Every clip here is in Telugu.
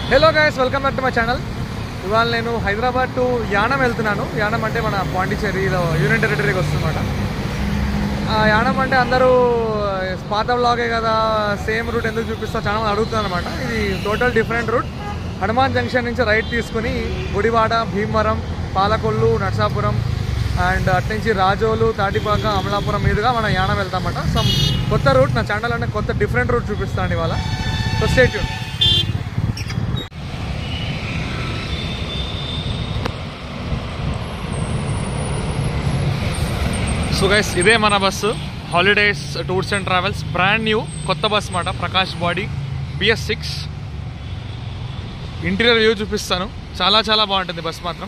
Hello guys welcome back to my channel ఇవాళ నేను హైదరాబాద్ టు యానం వెళ్తున్నాను యానం అంటే మన పాండిచ్చేరిలో యూనియన్ టెరిటరీకి వస్తుందన్నమాట ఆ యానం అంటే అందరూ పాత బ్లాగే కదా సేమ్ రూట్ ఎందుకు చూపిస్తా చాలా మంది అడుగుతున్నారు అనమాట ఇది total different route Hanuman Junction నుంచి రైట్ తీసుకుని గుడివాడ భీమవరం పాలకొల్లు నర్సాపురం అండ్ అటు నుంచి రాజోలు తాటిపాక అమలాపురం మీదుగా మనం యానం వెళ్తామన్నమాట సమ్ కొత్త రూట్ నా ఛానల్ అంటే కొత్త డిఫరెంట్ రూట్ చూపిస్తాను ఇవాళ సో స్టేట్ సో గైస్ ఇదే మన bus holidays tours and travels brand new కొత్త బస్ మాట Prakash body BS six interior view చూపిస్తాను చాలా చాలా బాగుంటుంది బస్ మాత్రం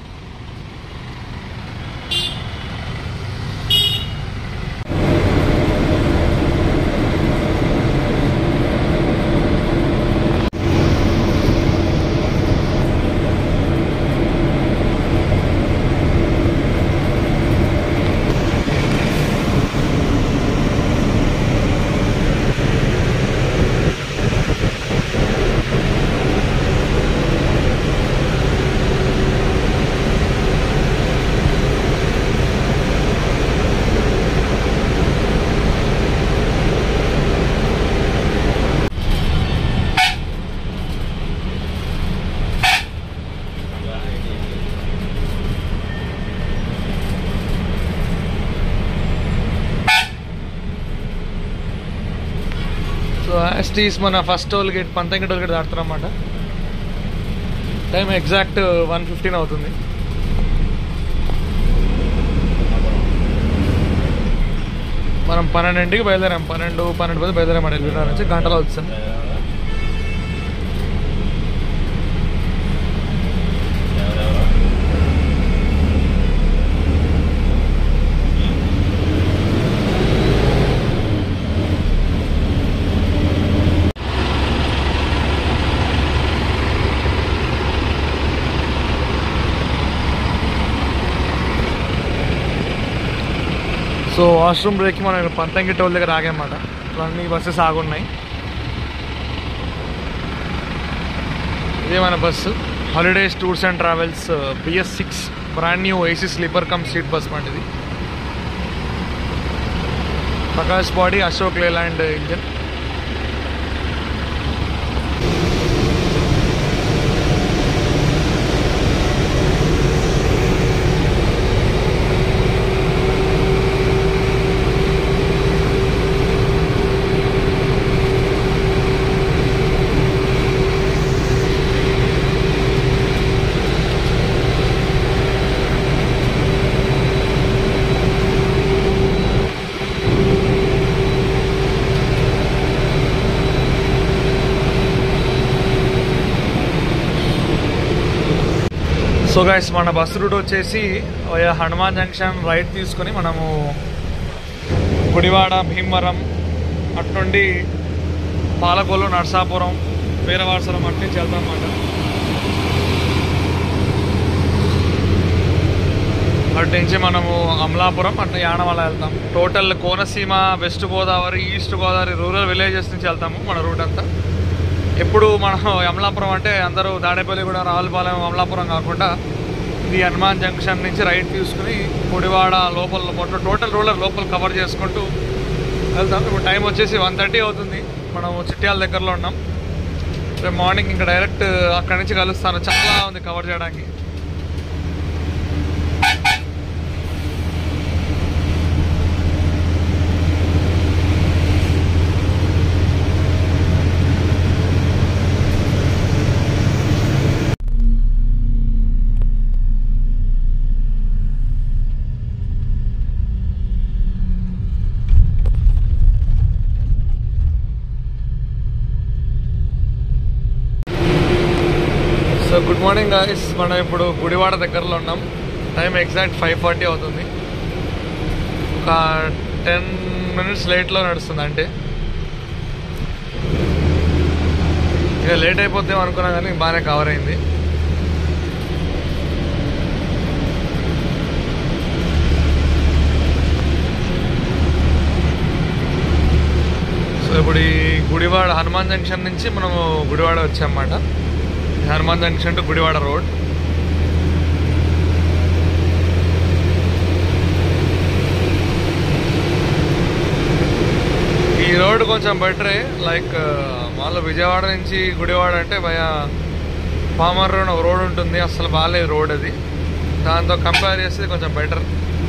సో యాస్టీస్ మన first toll gate Panthangi toll gate దాడుతున్నమాట టైం ఎగ్జాక్ట్ వన్ ఫిఫ్టీన్ అవుతుంది మనం పన్నెండింటికి బయలుదేరాం పన్నెండు పన్నెండు పది బయలుదేరాం ఎల్బీనగర్ నుంచి గంటలో వచ్చాం సో వాష్రూమ్ బ్రేక్కి మనం ఇక్కడ పంతంగి టోల్ దగ్గర ఆగామన్నమాట ఇట్లా అన్ని బస్సెస్ ఆగున్నాయి ఇదే మన bus holidays tours and travels BS six brand new AC sleeper cum seat bus మాట ఇది Prakash body Ashok Leyland engine so guys మన బస్ రూట్ వచ్చేసి వయా హనుమాన్ జంక్షన్ రైట్ తీసుకొని మనము గుడివాడ భీమవరం అటు నుండి పాలకొల్లు నర్సాపురం వీరవాసరం అటు నుంచి వెళ్తాం అన్నమాట అటు నుంచి మనము అమలాపురం అటు యానమల వెళ్తాం total Konaseema West Godavari East Godavari rural villages నుంచి వెళ్తాము మన రూట్ అంతా ఎప్పుడు మనం అమలాపురం అంటే అందరూ దాడేపల్లి కూడా రావులపాలెం అమలాపురం కాకుండా ఇది హనుమాన్ జంక్షన్ నుంచి రైట్ తీసుకుని గుడివాడ లోపల మొత్తం టోటల్ రూరల్ లోపల కవర్ చేసుకుంటూ వెళ్తాం ఇప్పుడు టైం వచ్చేసి వన్ థర్టీ అవుతుంది మనం చిట్యాల దగ్గరలో ఉన్నాం రేపు మార్నింగ్ ఇంకా డైరెక్ట్ అక్కడి నుంచి కలుస్తాను చాలా ఉంది కవర్ చేయడానికి సో గుడ్ మార్నింగ్ గాయస్ మనం ఇప్పుడు గుడివాడ దగ్గరలో ఉన్నాం టైం ఎగ్జాక్ట్ ఫైవ్ ఫార్టీ అవుతుంది ఒక టెన్ మినిట్స్ లేట్లో నడుస్తుంది అంటే ఇక లేట్ అయిపోతాం అనుకున్నా కానీ బాగానే కవర్ అయింది సో ఇప్పుడు ఈ గుడివాడ హనుమాన్ జంక్షన్ నుంచి మనము గుడివాడ వచ్చామన్నమాట Hanuman Junction to Gudivada road ఈ రోడ్ కొంచెం బెటరే లైక్ మామూలు విజయవాడ నుంచి గుడివాడ అంటే భయ పామర్ రోడ్ ఒక రోడ్ ఉంటుంది అసలు బాగాలేదు రోడ్ అది దాంతో కంపేర్ చేస్తే కొంచెం బెటర్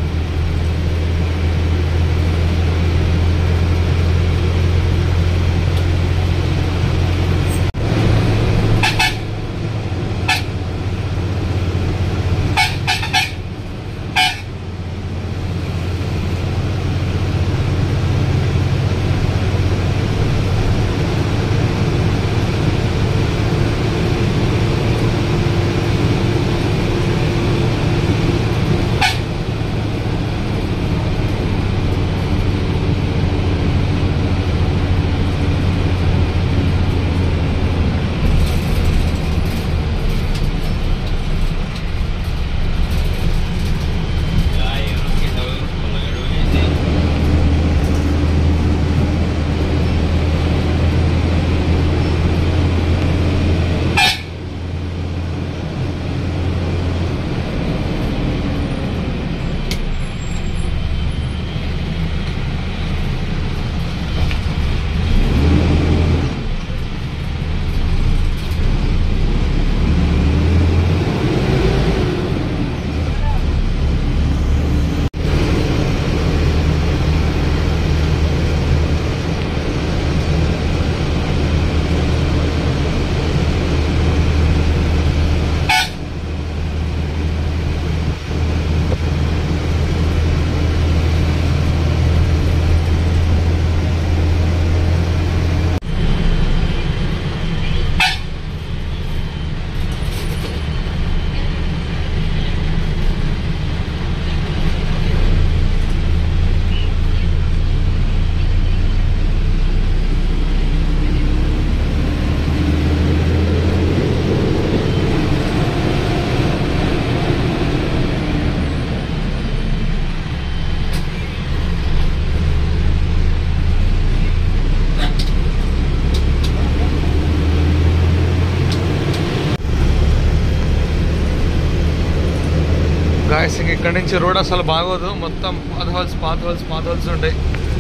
గాయస్ ఇంక ఇక్కడ నుంచి రోడ్ అసలు బాగోదు మొత్తం పాత హోల్స్ పాత హోల్స్ పాత హోల్స్ ఉంటాయి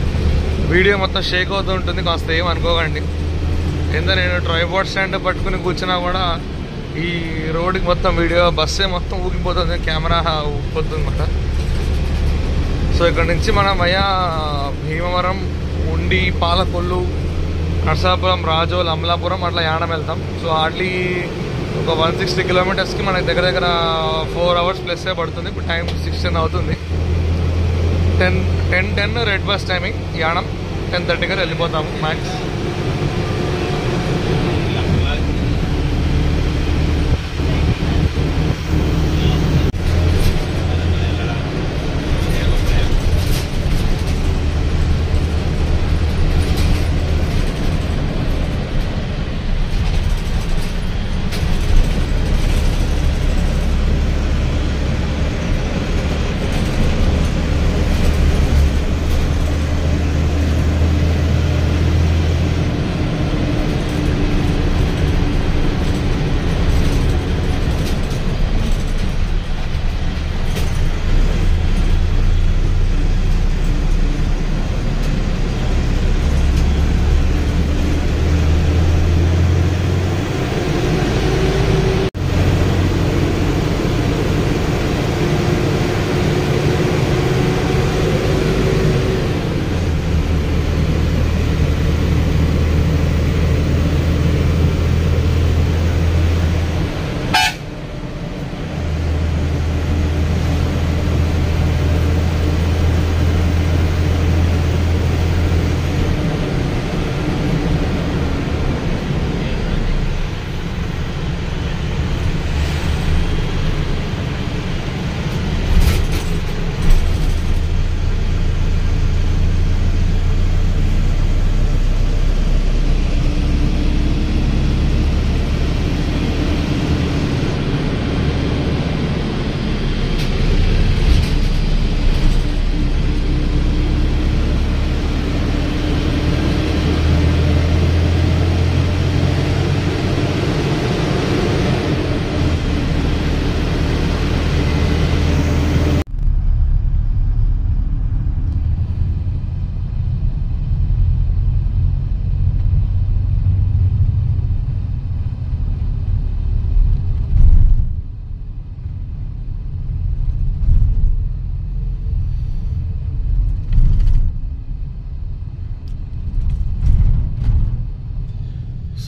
వీడియో మొత్తం షేక్ అవుతూ ఉంటుంది కాస్త ఏం అనుకోకండి ఎంత నేను ట్రైబోర్డ్ స్టాండ్ పట్టుకుని కూర్చున్నా కూడా ఈ రోడ్కి మొత్తం వీడియో బస్సే మొత్తం ఊగిపోతుంది కెమెరా ఊగిపోతుంది అనమాట సో ఇక్కడ నుంచి మనం అయ్యా భీమవరం ఉండి పాలకొల్లు నర్సాపురం రాజోల్ అమలాపురం అట్లా యానం వెళ్తాం సో హార్డ్లీ ఒక వన్ సిక్స్టీ కిలోమీటర్స్కి మనకి దగ్గర దగ్గర ఫోర్ అవర్స్ ప్లస్ పడుతుంది ఇప్పుడు టైం సిక్స్టీన్ అవుతుంది ten ten ten red bus timing Yanam ten థర్టీకి వెళ్ళిపోతాము మ్యాక్స్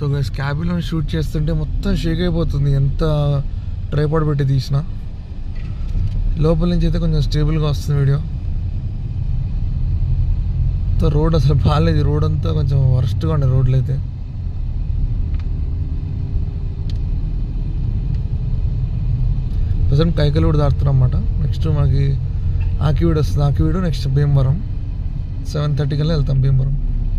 గైస్ క్యాబిన్లో షూట్ చేస్తుంటే మొత్తం షేక్ అయిపోతుంది ఎంత ట్రైపాడ్ పెట్టి తీసిన లోపల నుంచి అయితే కొంచెం స్టేబుల్గా వస్తుంది వీడియో మొత్తం రోడ్ అసలు బాగాలేదు రోడ్ అంతా కొంచెం వరస్ట్గా ఉండే రోడ్లు అయితే ప్రజెంట్ కైకలూడు దాడుతున్నాం అన్నమాట నెక్స్ట్ మనకి ఆకివీడు వస్తుంది Akividu next Bhimavaram seven thirty కల్లా వెళ్తాం భీమవరం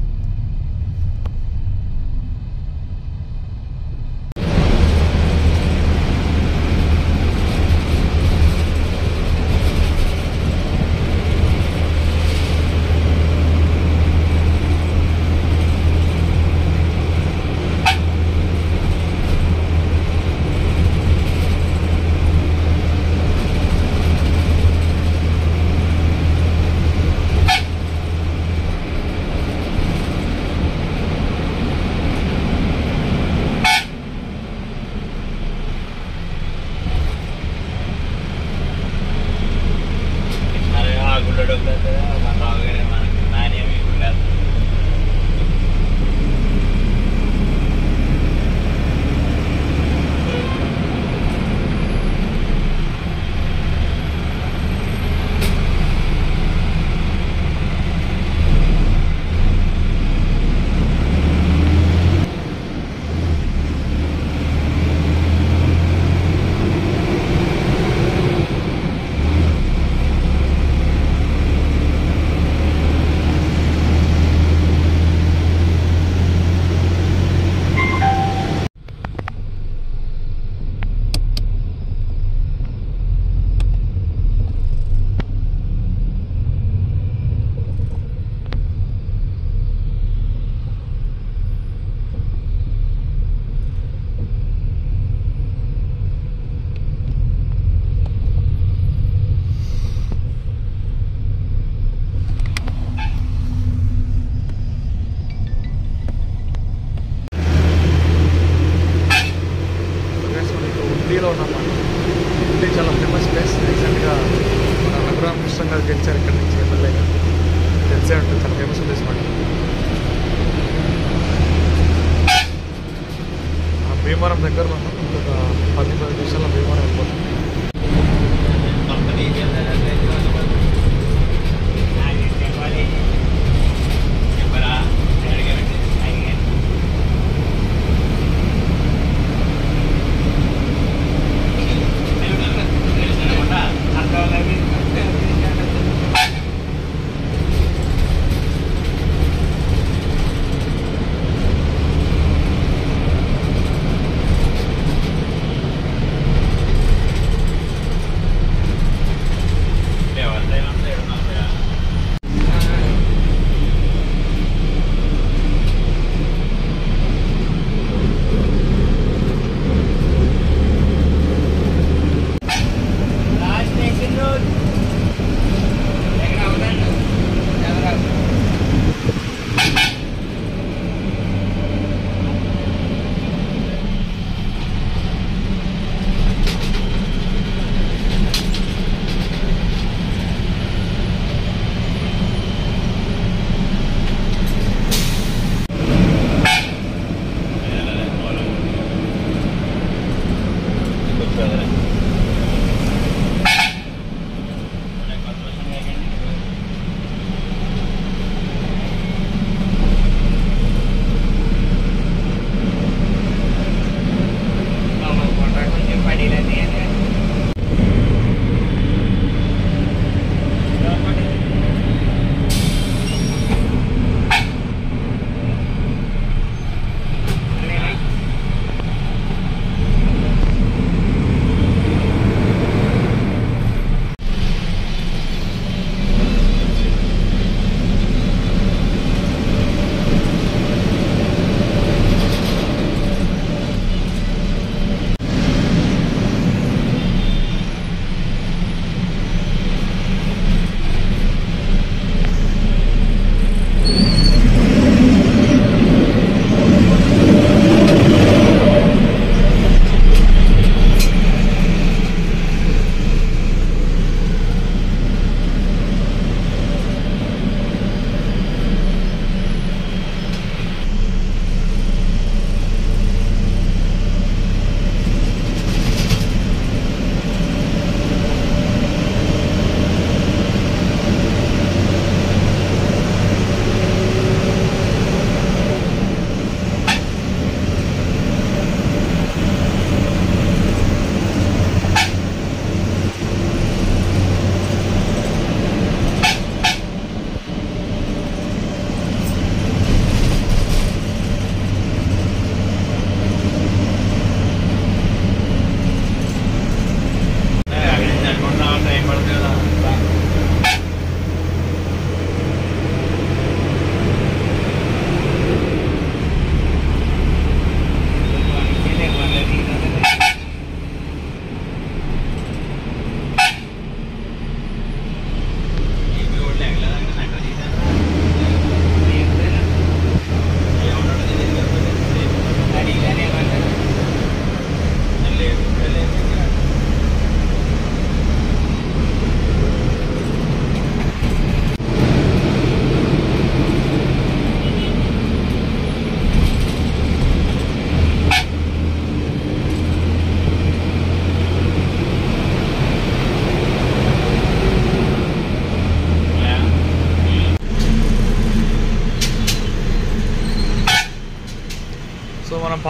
అరే ఆ గుళ్ళో డబ్బులు వస్తుందా? మన రావుగారే మనకి నాణ్యం ఈ గుళ్ళో వస్తుంది. Guys, మనకి ఉండిలో ఉన్నాం ఉండి చాలా ఫేమస్ ప్లేస్ రీసెంట్గా మన రఘురామ్ కృష్ణ గారు గెలిచారు ఇక్కడ నుంచి ఎమ్మెల్యేగా తెలిసే ఉంటుంది చాలా ఫేమస్ ప్లేస్ మాట ఆ భీమవరం దగ్గరలో ఉన్నాం ఇంకొక పది పది నిమిషాల్లో భీమవరం వెళ్ళిపోతుంది కంపెనీ చేయాలంటే ఇవాళ వాళ్ళు. నాకు చెప్పాలి. చెప్పరా? అడిగారంటే అడిగాను. తెలుసుకుంటా. అర్థం అవ్వలేదు.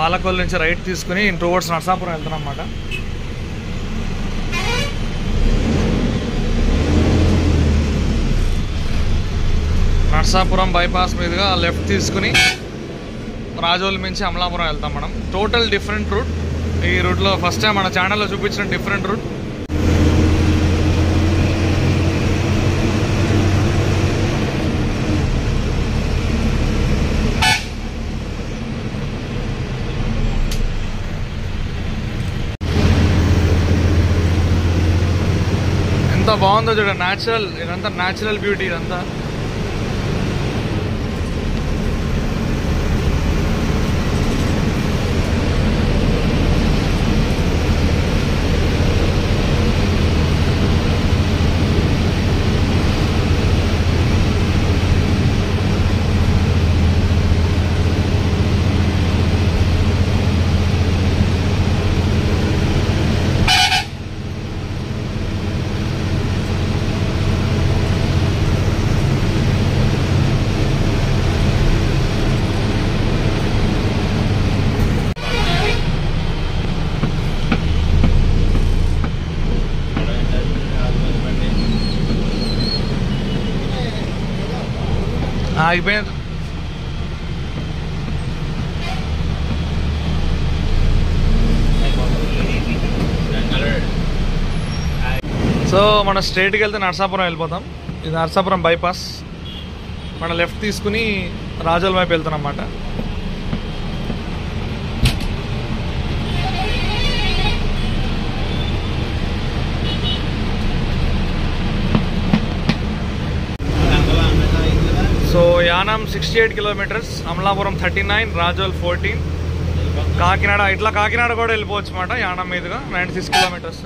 పాలకొల్లు నుంచి రైట్ తీసుకుని టువర్డ్స్ నర్సాపురం వెళ్తున్నాం అన్నమాట నర్సాపురం బైపాస్ మీదుగా లెఫ్ట్ తీసుకుని రాజోల్ నుంచి అమలాపురం వెళ్తాం మనం టోటల్ డిఫరెంట్ రూట్ ఈ రూట్లో ఫస్ట్ టైం మన ఛానల్లో చూపించిన డిఫరెంట్ రూట్ ఎంత బాగుందో చూడ న్యాచురల్ ఇదంతా న్యాచురల్ బ్యూటీ ఇదంతా ఆగిపోయింది సో మనం స్ట్రైట్కి వెళ్తే నర్సాపురం వెళ్ళిపోతాం ఇది నర్సాపురం బైపాస్ మన లెఫ్ట్ తీసుకుని రాజోల్ వైపు వెళ్తున్నాం అన్నమాట so Yanam sixty eight kilometres Amalapuram thirty nine Razole fourteen Kakinada ఇట్లా కాకినాడ కూడా వెళ్ళిపోవచ్చు అనమాట యానం మీదుగా నైంటీ సిక్స్ కిలోమీటర్స్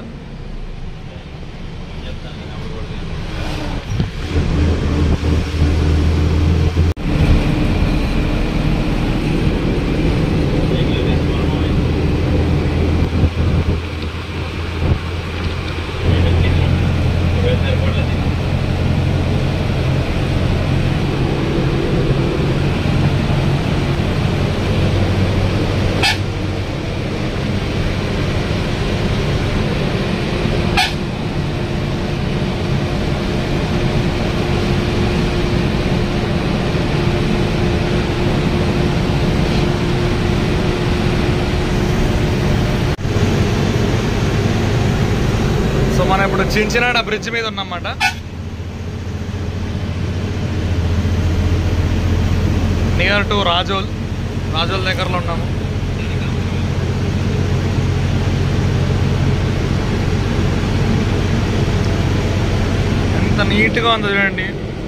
సో మనం ఇప్పుడు చించినాడ బ్రిడ్జ్ మీద ఉన్నమాట నియర్ టు రాజోల్ రాజోల్ దగ్గరలో ఉన్నాము ఎంత నీట్గా ఉందో చూడండి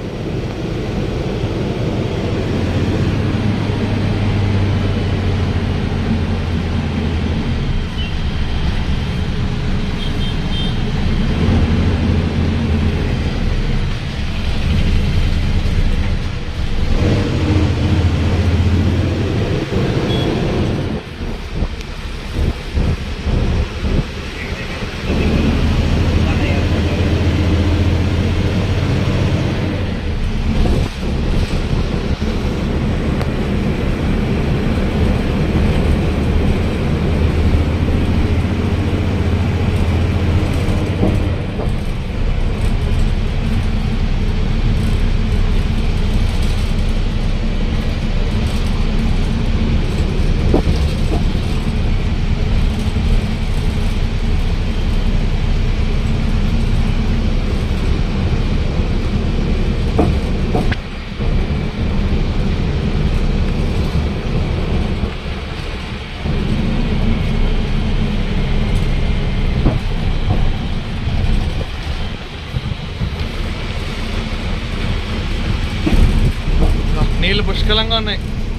నీళ్ళు పుష్కలంగా ఉన్నాయి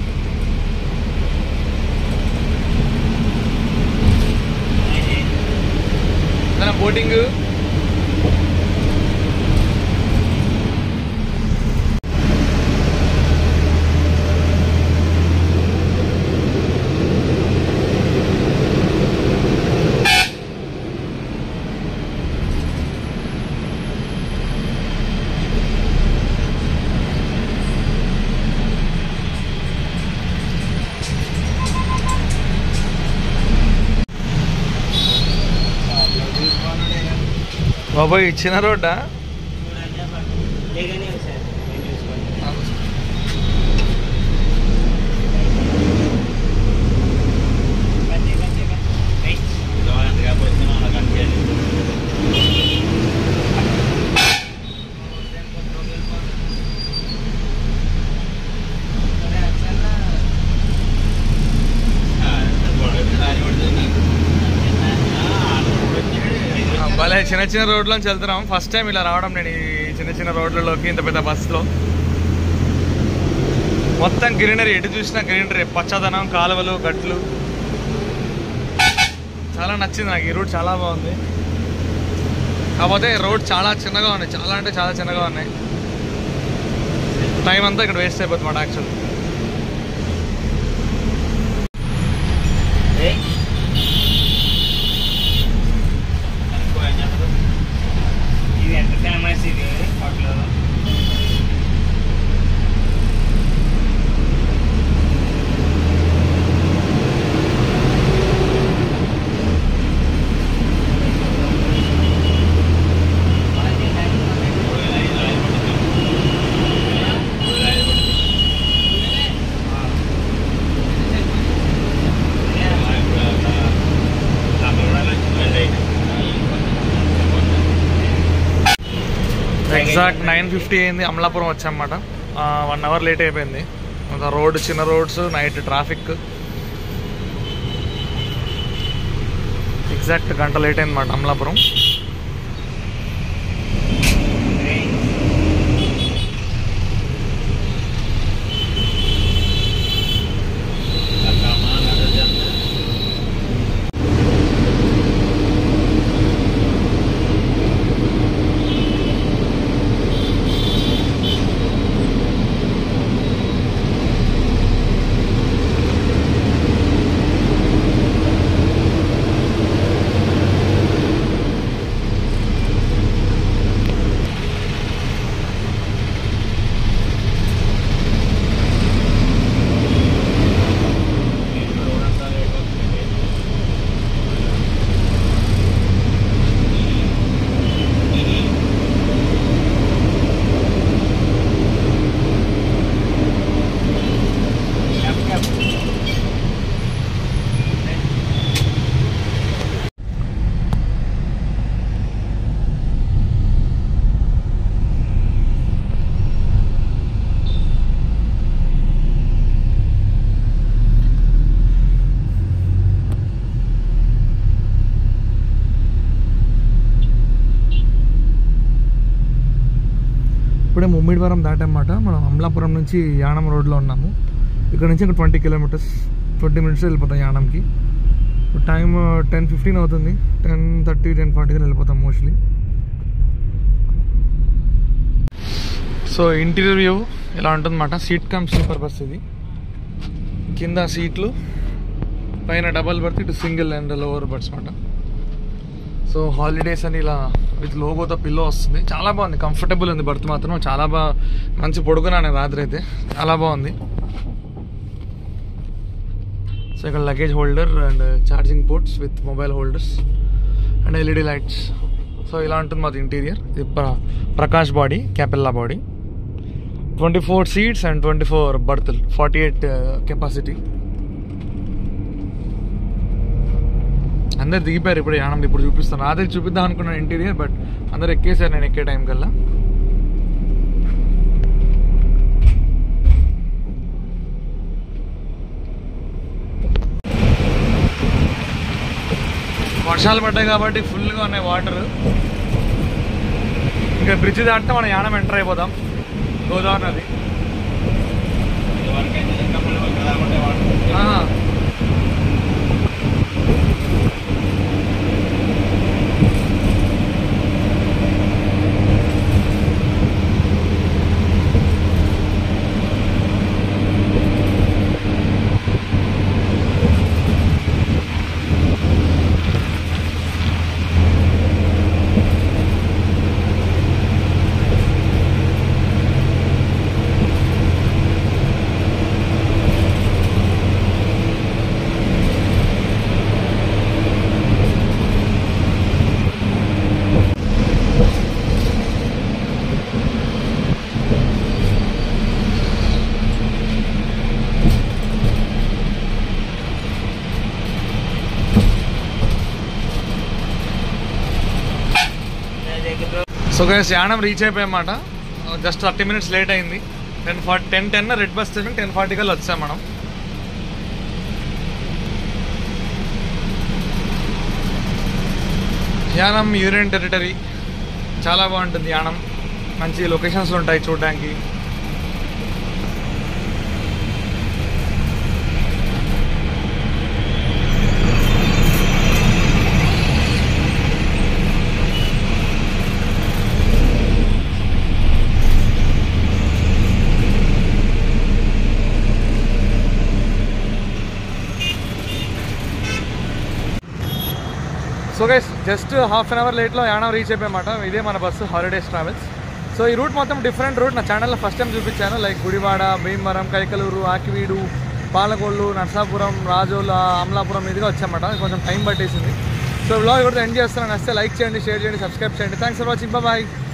బోటింగ్ బాబాయ్ చిన్న రోడ్డా లేకనే సార్ నేను చూసుకోండి కట్టే కట్టే కట్టే దోరంగా పోతే మనకు కనిపించదు భలే చిన్న చిన్న రోడ్లోంచి వెళ్తున్నాం ఫస్ట్ టైం ఇలా రావడం నేను ఈ చిన్న చిన్న రోడ్లలోకి ఇంత పెద్ద బస్సులో మొత్తం గ్రీనరీ ఎటు చూసినా గ్రీనరీ పచ్చదనం కాలువలు గట్లు చాలా నచ్చింది నాకు ఈ రూట్ చాలా బాగుంది కాకపోతే రోడ్ చాలా చిన్నగా ఉన్నాయి చాలా అంటే చాలా చిన్నగా ఉన్నాయి టైం అంతా ఇక్కడ వేస్ట్ అయిపోతుంది మాట యాక్చువల్ ఇది ఎంత ఫేమస్ ఇది హోటల్ ఎగ్జాక్ట్ నైన్ ఫిఫ్టీ అయింది అమలాపురం వచ్చామన్నమాట వన్ అవర్ లేట్ అయిపోయింది అంత రోడ్ చిన్న రోడ్స్ నైట్ ట్రాఫిక్ ఎగ్జాక్ట్ గంట లేట్ అయిందన్నమాట అమలాపురం ఇప్పుడే ముమ్మిడివరం దాటమాట మనం అమలాపురం నుంచి యానం రోడ్లో ఉన్నాము ఇక్కడ నుంచి ఇంకా ట్వంటీ కిలోమీటర్స్ ట్వంటీ మినిట్స్ వెళ్ళిపోతాం యానంకి టైం టెన్ ఫిఫ్టీన్ అవుతుంది టెన్ థర్టీ టెన్ ఫార్టీకి వెళ్ళిపోతాం మోస్ట్లీ సో ఇంటీరియర్ వ్యూ ఇలా ఉంటుందన్నమాట సీట్ కమ్ స్లీపర్ బస్ ఇది కింద సీట్లు పైన డబల్ బర్త్ ఇటు సింగిల్ అండ్ లోవర్ బర్త్స్ అనమాట సో హాలిడేస్ అని ఇలా విత్ లోగోతో పిల్లో వస్తుంది చాలా బాగుంది కంఫర్టబుల్ ఉంది బర్త్ మాత్రం చాలా బాగా మంచి పొడుగున్నాను రాత్రి అయితే చాలా బాగుంది సో ఇక్కడ luggage holder and charging ports with mobile holders and LED lights so ఇలా ఉంటుంది మాది ఇంటీరియర్ ఇది ప్ర- Prakash body Capella body twenty four seats and twenty four బర్త్లు ఫార్టీ ఎయిట్ కెపాసిటీ అందరు దిగిపోయారు ఇప్పుడు యానం ఇప్పుడు చూపిస్తాను రాత్రి చూపిద్దాం అనుకున్నాను ఇంటీరియర్ బట్ అందరు ఎక్కేసారు నేను ఎక్కే టైం కల్లా వర్షాలు పడ్డాయి కాబట్టి ఫుల్గా ఉన్నాయి వాటర్ ఇంకా బ్రిడ్జ్ దాటితే మనం యానం ఎంటర్ అయిపోదాం గోదావరి నది ఆహా. సో గైస్ యానం రీచ్ అయిపోయామాట జస్ట్ థర్టీ మినిట్స్ లేట్ అయింది ten forty ten ten red bus station ten forty కల్లా వచ్చాం మనం యానం యూనియన్ టెరిటరీ చాలా బాగుంటుంది యానం మంచి లొకేషన్స్ ఉంటాయి చూడడానికి so guys just half an hour లేట్లో యానం రీచ్ అయిపోయామాట ఇదే మన బస్సు హాలిడేస్ ట్రావెల్స్ సో ఈ రూట్ మొత్తం డిఫరెంట్ రూట్ నా ఛానల్లో ఫస్ట్ టైం చూపించాను లైక్ గుడివాడ భీమవరం కైకలూరు ఆకివీడు పాలకొల్లు నర్సాపురం రాజోల అమలాపురం మీదుగా వచ్చామన్నమాట కొంచెం టైం పట్టేసింది సో బ్లాగ్ కూడా ఎండ్ చేస్తున్నాను వస్తే లైక్ చేయండి షేర్ చేయండి సబ్స్క్రైబ్ చేయండి థ్యాంక్స్ ఫర్ వాచింగ్ బాయ్